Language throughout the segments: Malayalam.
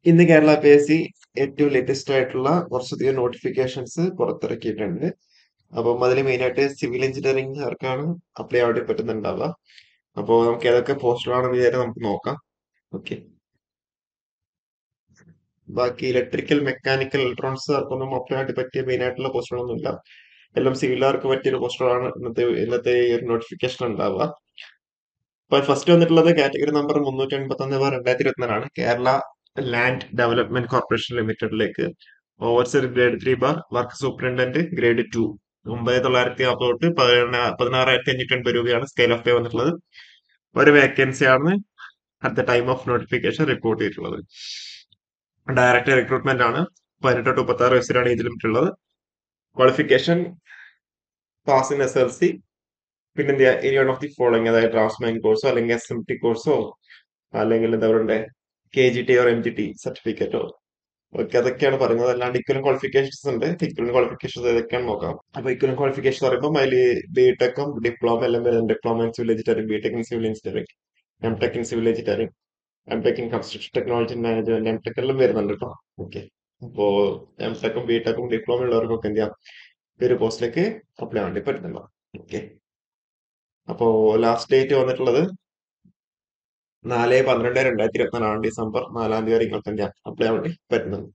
ഇന്ന് കേരള പി എസ് സി ഏറ്റവും ലേറ്റസ്റ്റ് ആയിട്ടുള്ള കുറച്ചധികം നോട്ടിഫിക്കേഷൻസ് പുറത്തിറക്കിയിട്ടുണ്ട് അപ്പം അതിൽ മെയിനായിട്ട് സിവിൽ എഞ്ചിനീയറിംഗുകാർക്കാണ് അപ്ലൈ ആവാൻ പറ്റുന്നുണ്ടാവുക അപ്പോൾ നമുക്ക് ഏതൊക്കെ പോസ്റ്റുകളാണെന്ന് വിചാരം നമുക്ക് നോക്കാം ഓക്കെ ബാക്കി ഇലക്ട്രിക്കൽ മെക്കാനിക്കൽ ഇലക്ട്രോണിക്സുകാർക്കൊന്നും അപ്ലൈ ആയിട്ട് പറ്റിയ മെയിൻ ആയിട്ടുള്ള പോസ്റ്റുകളൊന്നും ഇല്ല എല്ലാം സിവിലുകാർക്ക് പറ്റിയൊരു പോസ്റ്റുകളാണ് ഇന്നത്തെ ഇന്നത്തെ ഈ ഒരു നോട്ടിഫിക്കേഷൻ ഉണ്ടാവുക അപ്പൊ ഫസ്റ്റ് വന്നിട്ടുള്ളത് കാറ്റഗറി നമ്പർ മുന്നൂറ്റി എൺപത്തി ഒന്ന് ബാർ രണ്ടായിരത്തി ഇരുപത്തിനാലാണ് കേരള ലാൻഡ് ഡെവലപ്മെന്റ് കോർപ്പറേഷൻ ലിമിറ്റഡിലേക്ക് overseer grade three bar work superintendent grade two ഒമ്പത് തൊള്ളായിരത്തി നാൽപ്പത് തൊട്ട് പതിനെണ്ണ പതിനാറായിരത്തി അഞ്ഞൂറ്റി എൺപത് രൂപയാണ് സ്കെയിൽ ഓഫ് പേ വന്നിട്ടുള്ളത് ഒരു വേക്കൻസിയാണ് at the time of notification report ചെയ്തിട്ടുള്ളത് ഡയറക്റ്റ് റിക്രൂട്ട്മെന്റ് ആണ് പതിനെട്ട് ടു മുപ്പത്തി ആറ് വയസ്സിലാണ് ഏജ് ലിമിറ്റ് ഉള്ളത് qualification pass in S L C പിന്നെ എന്ത് ചെയ്യുക any one of the following അതായത് ഡ്രാഫ്റ്റ്സ്മാൻ കോഴ്സോ അല്ലെങ്കിൽ എസ് എം ടി കോഴ്സോ അല്ലെങ്കിൽ എന്താ പറയുക K G T or M G T സർട്ടിഫിക്കറ്റോ ഓക്കെ അതൊക്കെയാണ് പറയുന്നത് അല്ലാണ്ട് ഇക്വലൻ ക്വാളിഫിക്കേഷൻസ് ഉണ്ട് ഇക്വലൻ ക്വാളിഫിക്കേഷൻസ് ഏതൊക്കെയാണ് നോക്കാം അപ്പൊ ഇക്വലൻ ക്വാളിഫിക്കേഷൻ പറയുമ്പോൾ അതിൽ ബി ടെക്കും ഡിപ്ലോമ എല്ലാം വരുന്നത് diploma in civil engineering B tech in civil engineering M tech in civil engineering M tech in construction technology management M tech എല്ലാം വരുന്നുണ്ട് കേട്ടോ ഓക്കെ അപ്പോ എം ടെക്കും ബി ടെക്കും ഡിപ്ലോമ ഉള്ളവർക്കൊക്കെ എന്ത് ചെയ്യാം ഈ ഒരു പോസ്റ്റിലേക്ക് അപ്ലൈ വേണ്ടി പറ്റുന്നുണ്ടോ ഓക്കെ അപ്പോ ലാസ്റ്റ് ഡേറ്റ് വന്നിട്ടുള്ളത് നാല് പന്ത്രണ്ട് രണ്ടായിരത്തി ഇരുപത്തിനാലാണ് ഡിസംബർ നാലാം തീയതി വരെ നിങ്ങൾക്ക് എന്ത് ചെയ്യാം അപ്ലൈ വേണ്ടി പറ്റുന്നുണ്ട്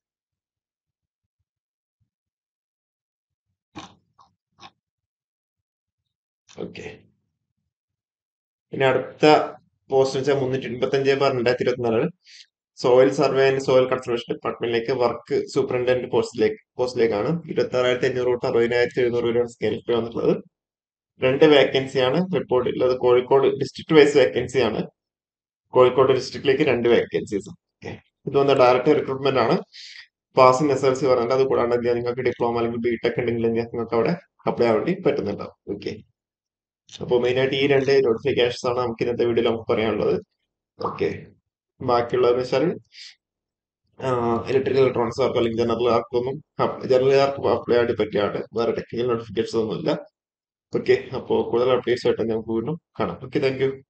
ഓക്കെ ഇനി അടുത്ത പോസ്റ്റ് വെച്ചാൽ മുന്നൂറ്റി എൺപത്തി അഞ്ച് ബാർ രണ്ടായിരത്തി ഇരുപത്തിനാല് soil survey and soil conservation ഡിപ്പാർട്ട്മെന്റിലേക്ക് വർക്ക് സൂപ്രണ്ടന്റ് പോസ്റ്റിലേക്ക് പോസ്റ്റിലേക്കാണ് ഇരുപത്തി ആറായിരത്തി അഞ്ഞൂറ് തൊട്ട് അറുപതിനായിരത്തി എഴുന്നൂറ് രൂപയാണ് സ്കെയിൽ പേ വന്നിട്ടുള്ളത് രണ്ട് വേക്കൻസിയാണ് റിപ്പോർട്ട് ഉള്ളത് കോഴിക്കോട് ഡിസ്ട്രിക്ട് വൈസ് വേക്കൻസി ആണ് കോഴിക്കോട് ഡിസ്ട്രിക്റ്റിലേക്ക് രണ്ട് വേക്കൻസീസ് ഇത് വന്ന ഡയറക്റ്റ് റിക്രൂട്ട്മെന്റ് ആണ് പാസിംഗ് എസ് എൽ സി പറഞ്ഞിട്ട് അത് കൂടാണ്ട് എന്ത് ചെയ്യാം നിങ്ങൾക്ക് ഡിപ്ലോമ അല്ലെങ്കിൽ ബി ടെക് ഉണ്ടെങ്കിൽ എന്ത് ചെയ്യാം നിങ്ങൾക്ക് അവിടെ അപ്ലൈ ആവാൻ വേണ്ടി പറ്റുന്നുണ്ടാവും ഓക്കെ അപ്പോൾ മെയിൻ ആയിട്ട് ഈ രണ്ട് നോട്ടിഫിക്കേഷൻസ് ആണ് നമുക്ക് ഇന്നത്തെ വീഡിയോയിൽ നമുക്ക് പറയാനുള്ളത് ഓക്കെ ബാക്കിയുള്ളതെന്ന് വെച്ചാൽ ഇലക്ട്രിക്കൽ ഇലക്ട്രോണിക്സ് ആർക്കും അല്ലെങ്കിൽ ജനറൽ ആർക്കൊന്നും ജനറൽ ആർക്കും അപ്ലൈ ആയിട്ട് പറ്റിയാണ് വേറെ ടെക്നിക്കൽ നോട്ടിഫിക്കേഷൻസ് ഒന്നുമില്ല ഓക്കെ അപ്പോൾ കൂടുതൽ അപ്ഡേറ്റ്സ് ആയിട്ട് നമുക്ക് വീണ്ടും കാണാം ഓക്കെ താങ്ക്